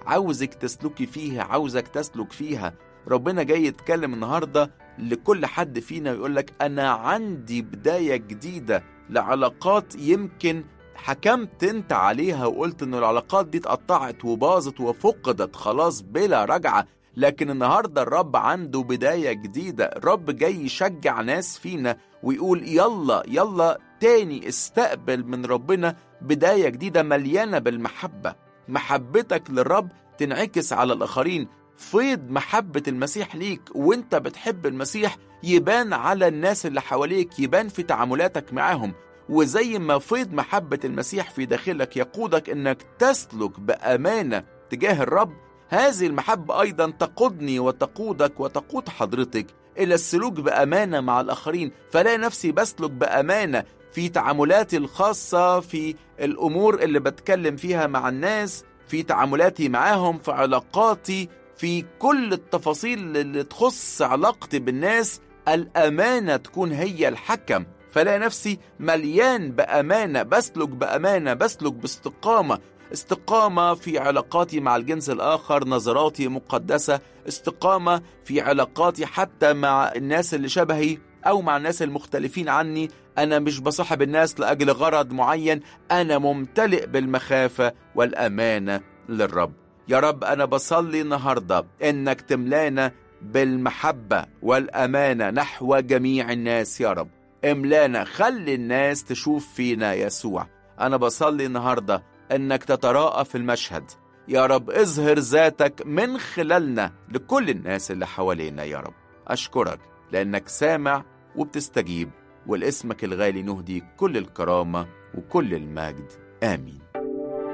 عاوزك تسلكي فيها عاوزك تسلك فيها ربنا جاي يتكلم النهارده لكل حد فينا ويقول لك انا عندي بدايه جديده لعلاقات يمكن حكمت انت عليها وقلت ان العلاقات دي اتقطعت وباظت وفقدت خلاص بلا رجعه لكن النهارده الرب عنده بدايه جديده الرب جاي يشجع ناس فينا ويقول يلا يلا تاني استقبل من ربنا بدايه جديده مليانه بالمحبه محبتك للرب تنعكس على الاخرين فيض محبة المسيح ليك وانت بتحب المسيح يبان على الناس اللي حواليك يبان في تعاملاتك معاهم وزي ما فيض محبة المسيح في داخلك يقودك انك تسلك بأمانة تجاه الرب هذه المحبة أيضا تقودني وتقودك وتقود حضرتك إلى السلوك بأمانة مع الآخرين فلا نفسي بسلك بأمانة في تعاملاتي الخاصة في الأمور اللي بتكلم فيها مع الناس في تعاملاتي معاهم في علاقاتي في كل التفاصيل اللي تخص علاقتي بالناس الأمانة تكون هي الحكم فلا نفسي مليان بأمانة بسلك بأمانة بسلك باستقامة استقامة في علاقاتي مع الجنس الآخر نظراتي مقدسة استقامة في علاقاتي حتى مع الناس اللي شبهي أو مع الناس المختلفين عني أنا مش بصاحب الناس لأجل غرض معين أنا ممتلئ بالمخافة والأمانة للرب يا رب أنا بصلي النهاردة إنك تملانا بالمحبة والأمانة نحو جميع الناس يا رب املانا خلي الناس تشوف فينا يسوع أنا بصلي النهاردة إنك تتراءى في المشهد يا رب اظهر ذاتك من خلالنا لكل الناس اللي حوالينا يا رب أشكرك لأنك سامع وبتستجيب ولاسمك الغالي نهدي كل الكرامة وكل المجد آمين